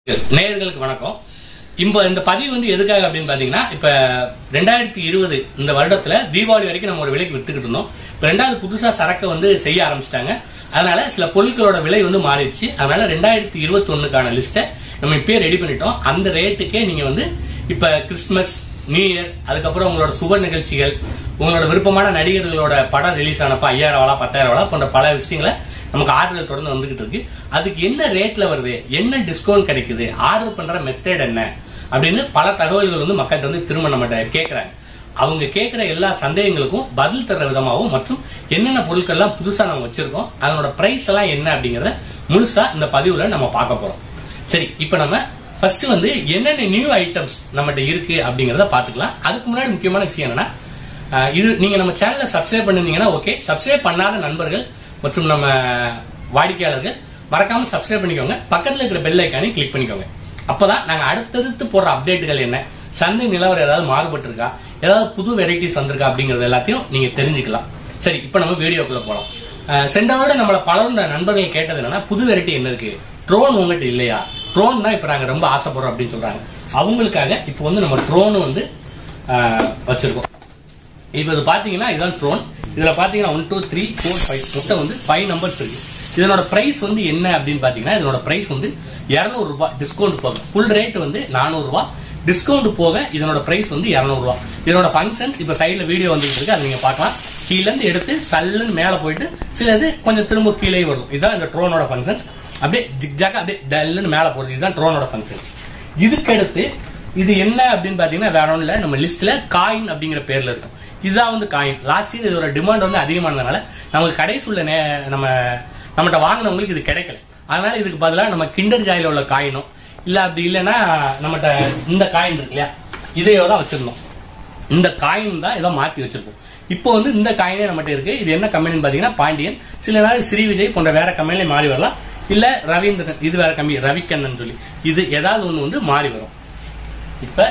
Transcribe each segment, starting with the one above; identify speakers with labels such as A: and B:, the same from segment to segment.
A: நேயர்களுக்கு வணக்கம் இப்போ இந்த பதிவு வந்து எதுக்காக அப்படின்னு பாத்தீங்கன்னா இப்ப ரெண்டாயிரத்தி இருபது இந்த வருடத்துல தீபாவளி வரைக்கும் நம்ம ஒரு விலைக்கு வித்துக்கிட்டு இருந்தோம் இப்ப ரெண்டாவது புதுசா சரக்கு வந்து செய்ய ஆரம்பிச்சிட்டாங்க அதனால சில பொருட்களோட விலை வந்து மாறிடுச்சு அதனால ரெண்டாயிரத்தி இருபத்தி ஒண்ணுக்கான லிஸ்ட்டை நம்ம இப்பயே ரெடி பண்ணிட்டோம் அந்த ரேட்டுக்கே நீங்க வந்து இப்ப கிறிஸ்துமஸ் நியூ இயர் அதுக்கப்புறம் உங்களோட சுப நிகழ்ச்சிகள் உங்களோட விருப்பமான நடிகர்களோட படம் ரிலீஸ் ஆனப்ப ஐயாயிரம் ரூபா பத்தாயிரம் ரூபா போன்ற பல விஷயங்களை நமக்கு ஆர்டர் தொடர்ந்து வந்துகிட்டு இருக்கு அதுக்கு என்ன ரேட்ல வருது என்ன டிஸ்கவுண்ட் கிடைக்குது ஆர்டர் பண்ற மெத்தட் என்ன அப்படின்னு பல தகவல்கள் வந்து மக்கள்கிட்ட வந்து திரும்ப நம்மகிட்ட கேட்கறாங்க அவங்க கேட்கிற எல்லா சந்தேகங்களுக்கும் பதில் தர விதமாகவும் மற்றும் என்னென்ன பொருட்கள்லாம் புதுசா நம்ம வச்சிருக்கோம் அதனோட பிரைஸ் எல்லாம் என்ன அப்படிங்கறத முழுசா இந்த பதிவுல நம்ம பார்க்க போறோம் சரி இப்போ நம்ம ஃபர்ஸ்ட் வந்து என்னென்ன நியூ ஐட்டம்ஸ் நம்மகிட்ட இருக்கு அப்படிங்கறத பாத்துக்கலாம் அதுக்கு முன்னாடி முக்கியமான விஷயம் என்னன்னா அஹ், இது நீங்க நம்ம சேனலை சப்ஸ்கிரைப் பண்ணிருந்தீங்கன்னா ஓகே சப்ஸ்கிரைப் பண்ணாத நண்பர்கள் மற்றும் நம்ம வாடிக்கையாளர்கள் மறக்காம சப்ஸ்கிரைப் பண்ணிக்கோங்க பக்கத்துல இருக்கிற பெல் ஐக்கானை கிளிக் பண்ணிக்கோங்க அப்பதான் நாங்க அடுத்தடுத்து போடுற அப்டேட்டுகள் என்ன சந்தை நிலவரம் ஏதாவது மாறுபட்டு இருக்கா ஏதாவது புது வெரைட்டிஸ் வந்திருக்கா அப்படிங்கறது எல்லாத்தையும் நீங்க தெரிஞ்சுக்கலாம் சரி இப்போ நம்ம வீடியோக்குள்ள போலாம் அஹ், சென்ற விட நம்மள பலரும் நண்பர்கள் கேட்டது என்னன்னா புது வெரைட்டி என்ன இருக்கு ட்ரோன் உங்ககிட்ட இல்லையா ட்ரோன் தான் இப்ப நாங்க ரொம்ப ஆசைப்படுறோம் அப்படின்னு சொல்றாங்க அவங்களுக்காக இப்போ வந்து நம்ம ட்ரோன் வந்து அஹ், வச்சிருக்கோம் இப்போ இது பாத்தீங்கன்னா இதுதான் ட்ரோன் இதுல பாத்தீங்கன்னா one two three four five மொத்தம் வந்து ஃபைவ் நம்பர்ஸ் இருக்கு இதனோட பிரைஸ் வந்து என்ன அப்படின்னு பாத்தீங்கன்னா இதனோட பிரைஸ் வந்து 200 ரூபாய் டிஸ்கவுண்ட் போக ஃபுல் ரேட் வந்து 400 ரூபாய் டிஸ்கவுண்ட் போக இதனோட பிரைஸ் வந்து 200 ரூபாய் இதனோட ஃபங்க்ஷன்ஸ் இப்ப சைடுல வீடியோ வந்துட்டு இருக்கு அதை நீங்க பார்க்கலாம் கீழ இருந்து எடுத்து சல்லுன்னு மேல போயிட்டு சிலது கொஞ்சம் திரும்ப கீழே வரும் இதுதான் இந்த ட்ரோனோட ஃபங்க்ஷன்ஸ் அப்படியே ஜிக்ஜாக்கா அப்படியே டல்லுன்னு மேல போறது இதுதான் ட்ரோனோட ஃபங்க்ஷன்ஸ் இதுக்கடுத்து இது என்ன அப்படின்னு பாத்தீங்கன்னா வேற ஒண்ணும் இல்ல நம்ம லிஸ்ட்ல காயின் அப்படிங்கிற பேர்ல இருக்கும் இதுதான் வந்து காயின் லாஸ்ட் இயர் இதோட டிமாண்ட் வந்து அதிகமானதுனால நமக்கு கடைசி உள்ள நே- நம்ம நம்மகிட்ட வாங்கினவங்களுக்கு இது கிடைக்கல அதனால இதுக்கு பதிலா நம்ம கிண்டர் ஜாயில உள்ள காயினும் இல்ல அப்படி இல்லைன்னா நம்மகிட்ட இந்த காயின் இருக்கு இல்லையா இதையோ தான் வச்சிருந்தோம் இந்த காயின் தான் இதை மாத்தி வச்சிருக்கோம் இப்போ வந்து இந்த காயினே நம்மகிட்ட இருக்கு இது என்ன கம்பெனின்னு பாத்தீங்கன்னா பாண்டியன் சில நாள் ஸ்ரீ விஜய் போன்ற வேற கம்பெனில மாறி வரலாம் இல்ல ரவீந்திரன் இது வேற கம்பெனி ரவிக்கண்ணன் சொல்லி இது ஏதாவது ஒண்ணு வந்து மாறி வரும் இப்ப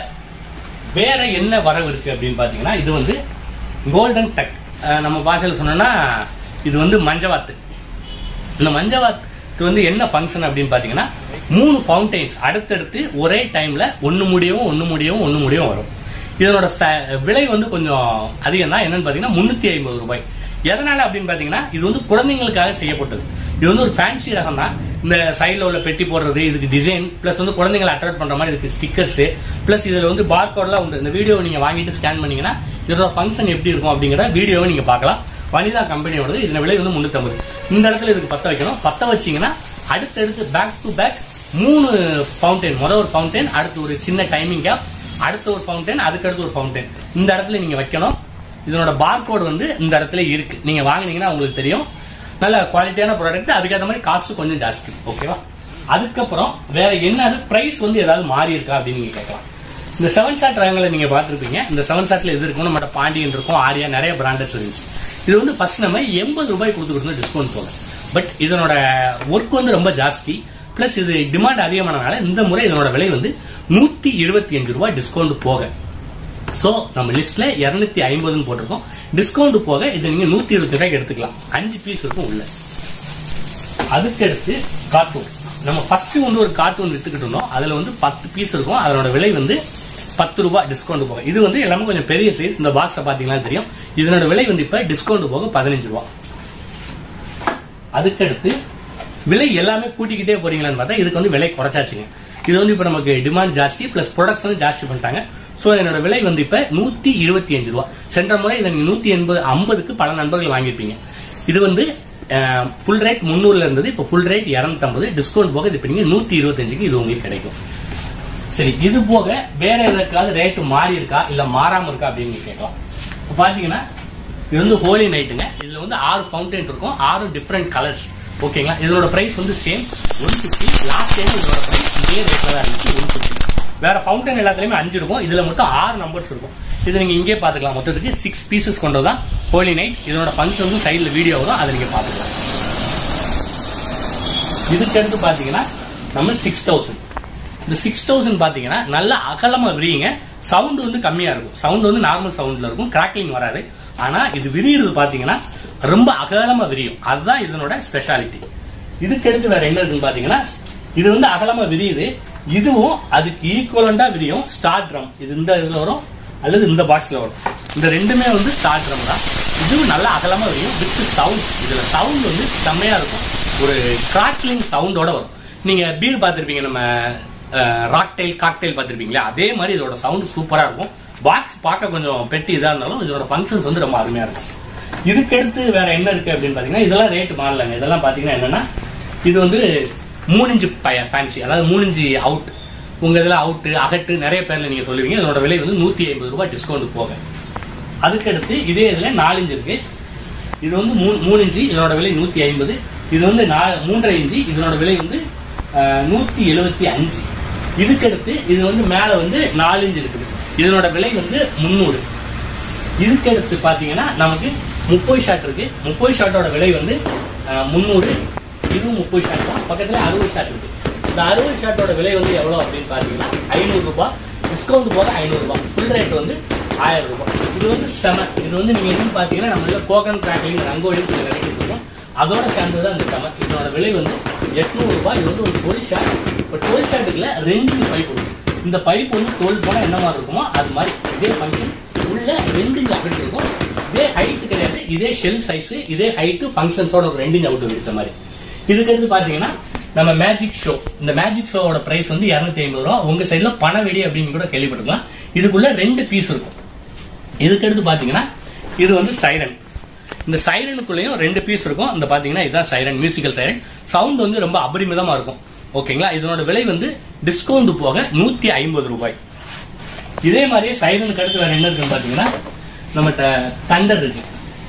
A: வேற என்ன வரவு இருக்கு அப்படின்னு பாத்தீங்கன்னா இது வந்து கோல்டன் டக் அஹ் நம்ம பாஷையில் சொன்னோம்னா இது வந்து மஞ்சவாத்து இந்த மஞ்சவாத்து வந்து என்ன ஃபங்க்ஷன் அப்படின்னு பாத்தீங்கன்னா மூணு ஃபவுண்டைன்ஸ் அடுத்தடுத்து ஒரே டைம்ல ஒன்னு முடியவும் ஒன்னு முடியவும் ஒன்னு முடியவும் வரும் இதனோட ச- விலை வந்து கொஞ்சம் அதிகம் தான் என்னன்னு பாத்தீங்கன்னா முன்னூத்தி ஐம்பது ரூபாய் எதனால அப்படின்னு பாத்தீங்கன்னா இது வந்து குழந்தைங்களுக்காக செய்யப்பட்டது இது வந்து ஒரு ஃபேன்சி ரகம் தான் இந்த சைடுல உள்ள பெட்டி போடுறது இதுக்கு டிசைன் பிளஸ் வந்து குழந்தைங்களை அட்ராக்ட் பண்ற மாதிரி இதுக்கு ஸ்டிக்கர்ஸ் பிளஸ் இதுல வந்து பார்கோட்லாம் உண்டு இந்த வீடியோ நீங்க வாங்கிட்டு ஸ்கேன் பண்ணீங்கன்னா இதோட ஃபங்க்ஷன் எப்படி இருக்கும் அப்படிங்கிற வீடியோவை நீங்க பார்க்கலாம் வனிதா கம்பெனியோடது இதன் விலை வந்து முன்னூத்தம்பது இந்த இடத்துல இதுக்கு பத்த வைக்கணும் பத்த வச்சீங்கன்னா அடுத்தடுத்து பேக் டு பேக் மூணு ஃபவுண்டைன் முதல் ஒரு ஃபவுண்டைன் அடுத்து ஒரு சின்ன டைமிங் கேப் அடுத்த ஒரு ஃபவுண்டைன் அதுக்கடுத்து ஒரு ஃபவுண்டைன் இந்த இடத்துல நீங்க வைக்கணும் இதனோட பார்கோட் வந்து இந்த இடத்துல இருக்கு நீங்க வாங்குனீங்கன்னா உங்களுக்கு தெரியும் நல்ல குவாலிட்டியான ப்ராடக்ட் அதுக்கேற்ற மாதிரி காசு கொஞ்சம் ஜாஸ்தி ஓகேவா அதுக்கப்புறம் வேற என்ன பிரைஸ் வந்து ஏதாவது மாறி இருக்கா அப்படின்னு நீங்க கேட்கலாம் இந்த செவன் சாட் ரகங்களை நீங்க பார்த்திருப்பீங்க இந்த செவன் சாட்ல எது இருக்கும் நம்ம பாண்டியன் இருக்கும் ஆரியா நிறைய பிராண்டட்ஸ் இருந்துச்சு இது வந்து ஃபர்ஸ்ட் நம்ம எண்பது ரூபாய் கொடுத்துக்கிட்டு டிஸ்கவுண்ட் போகும் பட் இதனோட ஒர்க் வந்து ரொம்ப ஜாஸ்தி பிளஸ் இது டிமாண்ட் அதிகமானனால இந்த முறை இதனோட விலை வந்து நூத்தி இருபத்தி அஞ்சு ரூபாய் டிஸ்கவுண்ட் போக சோ நம்ம லிஸ்ட்ல 250 ஐம்பதுன்னு போட்டிருக்கோம் டிஸ்கவுண்ட் போக இது நீங்க நூத்தி இருபத்தி ரூபாய்க்கு எடுத்துக்கலாம் அஞ்சு பீஸ் இருக்கும் உள்ள அதுக்கடுத்து கார்ட்டூன் நம்ம ஃபர்ஸ்ட் வந்து ஒரு கார்ட்டூன் வித்துக்கிட்டு இருந்தோம் அதுல வந்து பத்து பீஸ் இருக்கும் அதனோட விலை வந்து பத்து ரூபாய் டிஸ்கவுண்ட் போக இது வந்து எல்லாமே கொஞ்சம் பெரிய சைஸ் இந்த பாக்ஸை பாத்தீங்கன்னா தெரியும் இதனோட விலை வந்து இப்ப டிஸ்கவுண்ட் போக பதினஞ்சு ரூபாய் அதுக்கடுத்து விலை எல்லாமே கூட்டிக்கிட்டே போறீங்களான்னு பார்த்தா இதுக்கு வந்து விலை குறைச்சாச்சுங்க இது வந்து இப்ப நமக்கு டிமாண்ட் ஜாஸ்தி பிளஸ் ப்ரொடக்ஷன் ஜாஸ்தி பண்ணிட்டாங்க சோ என்னோட விலை வந்து இப்ப நூத்தி இருபத்தி அஞ்சு ரூபா சென்ற முறை இதை நீங்க நூத்தி எண்பது ஐம்பதுக்கு பல நண்பர்கள் வாங்கியிருப்பீங்க இது வந்து ஃபுல் ரேட் முந்நூறுல இருந்தது இப்ப ஃபுல் ரேட் இரநூத்தம்பது டிஸ்கவுண்ட் போக இது இப்ப நீங்க நூத்தி இருபத்தஞ்சுக்கு இது உங்களுக்கு கிடைக்கும் சரி இது போக வேற எதற்காவது ரேட் மாறி இருக்கா இல்ல மாறாம இருக்கா அப்படின்னு நீங்க கேட்கலாம் இப்ப பாத்தீங்கன்னா இது வந்து ஹோலி நைட்டுங்க இதுல வந்து ஆறு ஃபவுண்டைன் இருக்கும் ஆறு டிஃப்ரெண்ட் கலர்ஸ் ஓகேங்களா இதோட பிரைஸ் வந்து same one fifty last time இதோட பிரைஸ் இதே ரேட்ல தான் இருந்துச்சு ஒன் பிப்டி வேற ஃபவுண்டைன் எல்லாத்துலயுமே அஞ்சு இருக்கும் இதுல மட்டும் ஆறு நம்பர்ஸ் இருக்கும் இது நீங்க இங்கே பாத்துக்கலாம் மொத்தத்துக்கு சிக்ஸ் பீசஸ் கொண்டதான் ஹோலி நைட் இதோட ஃபங்க்ஷன் சைடுல வீடியோ வரும் அதை நீங்க பாத்துக்கலாம் இதுக்கு அடுத்து பாத்தீங்கன்னா நம்ம சிக்ஸ் தௌசண்ட் இந்த சிக்ஸ் தௌசண்ட் பாத்தீங்கன்னா நல்ல அகலமா விரியுங்க சவுண்ட் வந்து கம்மியா இருக்கும் சவுண்ட் வந்து நார்மல் சவுண்ட்ல இருக்கும் கிராக்லிங் வராது ஆனா இது விரியுறது பாத்தீங்கன்னா ரொம்ப அகலமா விரியும் அதுதான் இதனோட ஸ்பெஷாலிட்டி இதுக்கு அடுத்து வேற என்ன இருக்குன்னு பாத்தீங்கன்னா இது வந்து அகலமா விரியுது இதுவும் அதுக்கு ஈக்குவலண்டா விரியும் ஸ்டார் ட்ரம் இது இந்த இதுல வரும் அல்லது இந்த பாக்ஸ்ல வரும் இந்த ரெண்டுமே வந்து ஸ்டார் ட்ரம் தான் இதுவும் நல்லா அகலமா விரியும் வித் சவுண்ட் இதுல சவுண்ட் வந்து செம்மையா இருக்கும் ஒரு கிராக்லிங் சவுண்டோட வரும் நீங்க பீர் பார்த்திருப்பீங்க நம்ம ராக்டைல் காக்டைல் பார்த்திருப்பீங்களா அதே மாதிரி இதோட சவுண்ட் சூப்பரா இருக்கும் பாக்ஸ் பார்க்க கொஞ்சம் பெட்டி இதா இருந்தாலும் இதோட ஃபங்க்ஷன்ஸ் வந்து ரொம்ப அருமையா இருக்கும் இதுக்கு அடுத்து வேற என்ன இருக்கு அப்படின்னு பாத்தீங்கன்னா இதெல்லாம் ரேட் மாறலங்க இதெல்லாம் பாத்தீங்கன்னா என்னன்னா இது வந்து மூணு இன்ச்சு ஃபேன்சி அதாவது மூணு இன்ச்சு அவுட் உங்க இதுல அவுட்டு அகட்டு நிறைய பேர்ல நீங்க சொல்லுவீங்க இதோட விலை வந்து நூத்தி ஐம்பது ரூபாய் டிஸ்கவுண்ட் போக அதுக்கடுத்து இதே இதுல நாலு இன்ச்சு இருக்கு இது வந்து மூணு மூணு இன்ச்சு இதனோட விலை நூத்தி ஐம்பது இது வந்து நா- மூன்றரை இன்ச்சு இதனோட விலை வந்து அஹ், நூத்தி எழுபத்தி அஞ்சு இதுக்கடுத்து இது வந்து மேல வந்து நாலு இன்ச்சு இருக்குது இதனோட விலை வந்து முந்நூறு இதுக்கடுத்து பாத்தீங்கன்னா நமக்கு முப்பது ஷாட் இருக்கு முப்பது ஷாட்டோட விலை வந்து அஹ், முந்நூறு இதுவும் முப்பது ஷாட் தான் பக்கத்துல அறுபது ஷாட் இருக்கு இந்த அறுபது ஷாட்டோட விலை வந்து எவ்வளவு அப்படின்னு பாத்தீங்கன்னா ஐநூறு ரூபாய் டிஸ்கவுண்ட் போக ஐநூறு ரூபாய் ஃபுல் ரேட் வந்து ஆயிரம் ரூபாய் இது வந்து செம இது வந்து நீங்க என்னன்னு பாத்தீங்கன்னா நம்ம கோகன் கிராக்லிங் ரங்கோலின்னு சில வெரைட்டிஸ் இருக்கும் அதோட சேர்ந்தது தான் அந்த செம இதனோட விலை வந்து எட்நூறு ரூபாய் இது வந்து ஒரு டுவெல் ஷாட் இப்போ டுவெல் ஷாட்டுக்குள்ள ரெண்டு பைப் இருக்கு இந்த பைப் வந்து டுவெல் போனா என்ன மாதிரி இருக்குமோ அது மாதிரி இதே ஃபங்க்ஷன் உள்ள ரெண்டு இன்ச் அகட்டு இருக்கும் இதே ஹைட் கிடையாது இதே ஷெல் சைஸ் இதே ஹைட் ஃபங்க்ஷன்ஸோட ஒரு ரெண்டு இன்ச் அவுட் வச்ச மாதிரி இதுக்கடுத்து பாத்தீங்கன்னா நம்ம மேஜிக் ஷோ இந்த மேஜிக் ஷோவோட பிரைஸ் வந்து இரநூத்தி ஐம்பது ரூபா உங்க சைடுல பண வெடி அப்படின்னு கூட கேள்விப்பட்டிருக்கலாம் இதுக்குள்ள ரெண்டு பீஸ் இருக்கும் இதுக்கடுத்து பாத்தீங்கன்னா இது வந்து சைரன் இந்த சைரனுக்குள்ளேயும் ரெண்டு பீஸ் இருக்கும் இந்த பாத்தீங்கன்னா இதுதான் சைரன் மியூசிக்கல் சைரன் சவுண்ட் வந்து ரொம்ப அபரிமிதமா இருக்கும் ஓகேங்களா இதனோட விலை வந்து டிஸ்கவுண்ட் போக நூத்தி ஐம்பது ரூபாய் இதே மாதிரியே சைரனுக்கு அடுத்து வேற என்ன இருக்குன்னு பாத்தீங்கன்னா நம்மகிட்ட தண்டர் இருக்கு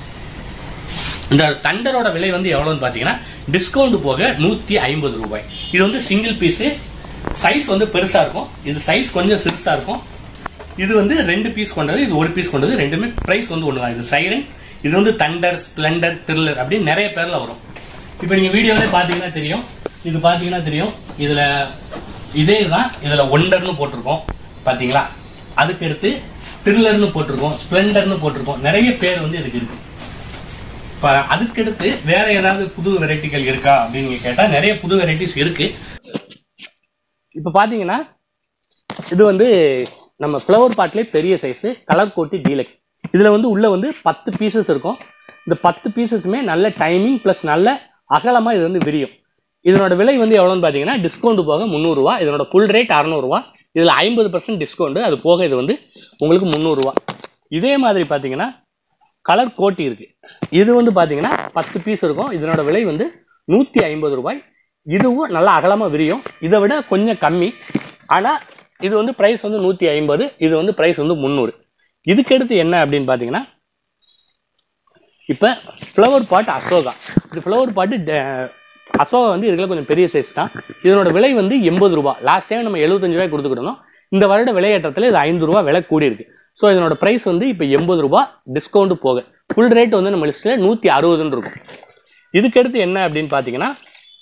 A: இந்த தண்டரோட விலை வந்து எவ்வளவுன்னு பாத்தீங்கன்னா டிஸ்கவுண்ட் போக நூத்தி ஐம்பது ரூபாய் இது வந்து சிங்கிள் பீஸ் சைஸ் வந்து பெருசா இருக்கும் இது சைஸ் கொஞ்சம் சிறுசா இருக்கும் இது வந்து ரெண்டு பீஸ் கொண்டது இது ஒரு பீஸ் கொண்டது ரெண்டுமே பிரைஸ் வந்து ஒண்ணுதான் இது சைரன் இது வந்து தண்டர் ஸ்பிளண்டர் த்ரில்லர் அப்படின்னு நிறைய பேர்ல வரும் இப்போ நீங்க வீடியோவிலே பாத்தீங்கன்னா தெரியும் இது பாத்தீங்கன்னா தெரியும் இதுல இதே தான் இதுல ஒண்டர்னு போட்டிருக்கோம் பாத்தீங்களா அதுக்கு அடுத்து த்ரில்லர்னு போட்டிருக்கோம் ஸ்பிளண்டர்னு போட்டிருக்கோம் நிறைய பேர் வந்து இதுக்கு இருக்கு இப்ப அதுக்கடுத்து வேற ஏதாவது புது வெரைட்டிகள் இருக்கா அப்படின்னு நீங்க கேட்டா நிறைய புது வெரைட்டிஸ் இருக்கு இப்ப பாத்தீங்கன்னா இது வந்து நம்ம ஃப்ளவர் பாட்லேயே பெரிய சைஸ் கலர் கோட்டி டீலக்ஸ் இதுல வந்து உள்ள வந்து பத்து பீசஸ் இருக்கும் இந்த பத்து பீசஸுமே நல்ல டைமிங் ப்ளஸ் நல்ல அகலமா இது வந்து விரியும் இதனோட விலை வந்து எவ்வளோன்னு பார்த்தீங்கன்னா டிஸ்கவுண்ட் போக முந்நூறுரூவா இதனோட ஃபுல் ரேட் அறநூறுவா இதில் ஐம்பது பர்சன்ட் டிஸ்கவுண்ட் அது போக இது வந்து உங்களுக்கு முந்நூறுரூவா இதே மாதிரி பார்த்தீங்கன்னா கலர் கோட்டி இருக்கு இது வந்து பாத்தீங்கன்னா பத்து பீஸ் இருக்கும் இதனோட விலை வந்து நூத்தி ஐம்பது ரூபாய் இதுவும் நல்லா அகலமா விரியும் இதை விட கொஞ்சம் கம்மி ஆனா இது வந்து பிரைஸ் வந்து நூத்தி ஐம்பது இது வந்து பிரைஸ் வந்து முந்நூறு இதுக்கடுத்து என்ன அப்படின்னு பாத்தீங்கன்னா இப்ப ஃப்ளவர் பாட் அசோகா இது ஃப்ளவர் பாட்டு அசோகா வந்து இதுல கொஞ்சம் பெரிய சைஸ் தான் இதனோட விலை வந்து எண்பது ரூபா லாஸ்ட் டைம் நம்ம எழுபத்தஞ்சு ரூபாய் கொடுத்துக்கிட்டோம் இந்த வருட விலையேற்றத்தில் இது ஐந்து ரூபா விலை கூடி இருக்கு ஸோ இதனோட பிரைஸ் வந்து இப்போ எண்பது ரூபா டிஸ்கவுண்ட் போக ஃபுல் ரேட் வந்து நம்ம லிஸ்ட்டில் நூற்றி அறுபதுன்னு இருக்கும் இதுக்கடுத்து என்ன அப்படின்னு பார்த்தீங்கன்னா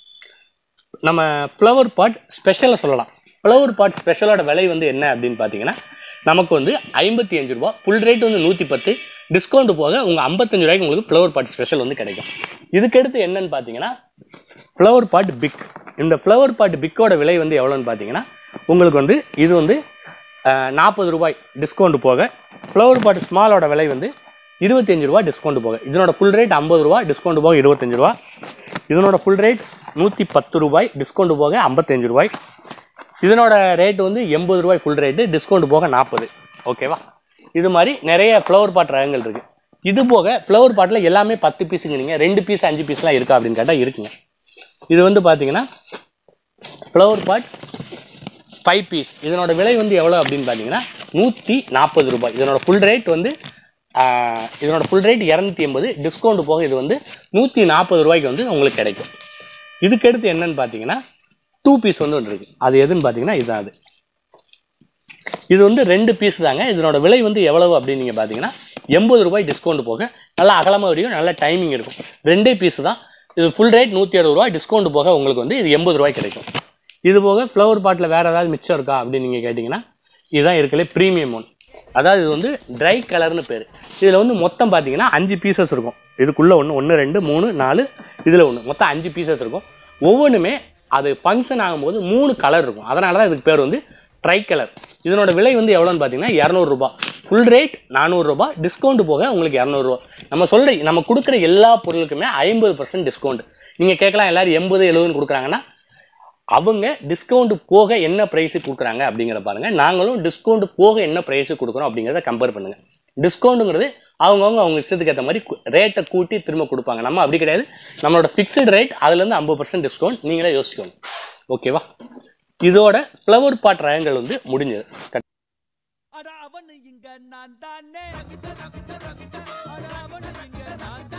A: நம்ம ஃப்ளவர் பாட் ஸ்பெஷலாக சொல்லலாம் ஃப்ளவர் பாட் ஸ்பெஷலோட விலை வந்து என்ன அப்படின்னு பார்த்தீங்கன்னா நமக்கு வந்து ஐம்பத்தி அஞ்சு ரூபா ஃபுல் ரேட் வந்து நூற்றி பத்து டிஸ்கவுண்ட் போக உங்கள் ஐம்பத்தஞ்சு ரூபாய்க்கு உங்களுக்கு ஃப்ளவர் பாட் ஸ்பெஷல் வந்து கிடைக்கும் இதுக்கடுத்து என்னன்னு பார்த்தீங்கன்னா ஃப்ளவர் பாட் பிக் இந்த ஃப்ளவர் பாட் பிக்கோட விலை வந்து எவ்வளோன்னு பார்த்தீங்கன்னா உங்களுக்கு வந்து இது வந்து நாற்பது ரூபாய் டிஸ்கவுண்ட் போக ஃப்ளவர் பாட் ஸ்மாலோட விலை வந்து இருபத்தஞ்சு ரூபா டிஸ்கவுண்ட் போக இதனோட ஃபுல் ரேட் ஐம்பது ரூபா டிஸ்கவுண்ட் போக இருபத்தஞ்சு ரூபா இதனோட ஃபுல் ரேட் நூற்றி பத்து ரூபாய் டிஸ்கவுண்ட் போக ஐம்பத்தஞ்சு ரூபாய் இதனோட ரேட் வந்து எண்பது ரூபாய் ஃபுல் ரேட்டு டிஸ்கவுண்ட் போக நாற்பது ஓகேவா இது மாதிரி நிறைய ஃப்ளவர் பாட் ரகங்கள் இருக்கு இது போக ஃப்ளவர் பாட்டில் எல்லாமே பத்து பீஸுங்க நீங்கள் ரெண்டு பீஸ் அஞ்சு பீஸ்லாம் இருக்கா அப்படின்னு கேட்டால் இருக்குங்க இது வந்து பார்த்தீங்கன்னா ஃப்ளவர் பாட் ஃபைவ் பீஸ் இதனோட விலை வந்து எவ்வளோ அப்படின்னு பார்த்தீங்கன்னா நூற்றி நாற்பது ரூபாய் இதனோட ஃபுல் ரேட் வந்து ஆஹ், இதனோட ஃபுல் ரேட் இரநூத்தி எண்பது டிஸ்கவுண்ட் போக இது வந்து நூற்றி நாற்பது ரூபாய்க்கு வந்து உங்களுக்கு கிடைக்கும் இதுக்கடுத்து என்னன்னு பார்த்தீங்கன்னா டூ பீஸ் வந்து ஒன்று இருக்குது அது எதுன்னு பார்த்தீங்கன்னா இதுதான் அது இது வந்து ரெண்டு பீஸ் தாங்க இதனோட விலை வந்து எவ்வளவு அப்படின்னு நீங்கள் பார்த்தீங்கன்னா எண்பது ரூபாய் டிஸ்கவுண்ட் போக நல்லா அகலமாக வரையும் நல்ல டைமிங் இருக்கும் ரெண்டே பீஸ் தான் இது ஃபுல் ரேட் நூற்றி அறுபது ரூபாய் டிஸ்கவுண்ட் போக உங்களுக்கு வந்து இது எண்பது ரூபாய் கிடைக்கும் இது போக ஃப்ளவர் பாட்டில் வேறு ஏதாவது மிச்சம் இருக்கா அப்படின்னு நீங்கள் கேட்டிங்கன்னா இதுதான் இருக்கலே ப்ரீமியம் ஒன் அதாவது இது வந்து ட்ரை கலர்னு பேர் இதில் வந்து மொத்தம் பார்த்தீங்கன்னா அஞ்சு பீசஸ் இருக்கும் இதுக்குள்ளே ஒன்று ஒன்று ரெண்டு மூணு நாலு இதில் ஒன்று மொத்தம் அஞ்சு பீசஸ் இருக்கும் ஒவ்வொன்றுமே அது ஃபங்க்ஷன் ஆகும்போது மூணு கலர் இருக்கும் அதனால தான் இதுக்கு பேர் வந்து ட்ரை கலர் இதனோட விலை வந்து எவ்வளோன்னு பார்த்தீங்கன்னா இரநூறுபா ஃபுல் ரேட் நானூறுரூபா டிஸ்கவுண்ட் போக உங்களுக்கு இரநூறுவா நம்ம சொல்கிற நம்ம கொடுக்குற எல்லா பொருளுக்குமே ஐம்பது பர்சன்ட் டிஸ்கவுண்ட் நீங்கள் கேட்கலாம் எல்லாரும் எண்பது எழுபதுன்னு கொடுக்குறாங்கன்னா அவங்க டிஸ்கவுண்ட் போக என்ன ப்ரைஸ் கொடுக்குறாங்க அப்படிங்கிற பாருங்க நாங்களும் டிஸ்கவுண்ட் போக என்ன ப்ரைஸ் கொடுக்குறோம் அப்படிங்கிறத கம்பேர் பண்ணுங்க டிஸ்கவுண்ட்டுங்கிறது அவங்கவுங்க அவங்க இஷ்டத்துக்கு ஏற்ற மாதிரி ரேட்டை கூட்டி திரும்ப கொடுப்பாங்க நம்ம அப்படி கிடையாது நம்மளோட ஃபிக்ஸ்டு ரேட் அதுலேருந்து ஐம்பது பர்சன்ட் டிஸ்கவுண்ட் நீங்களே யோசிக்கணும் ஓகேவா இதோட ஃப்ளவர் பாட் ரகங்கள் வந்து முடிஞ்சது
B: அட அவனு இங்க நான் தானே அட அவனு இங்க நான் தானே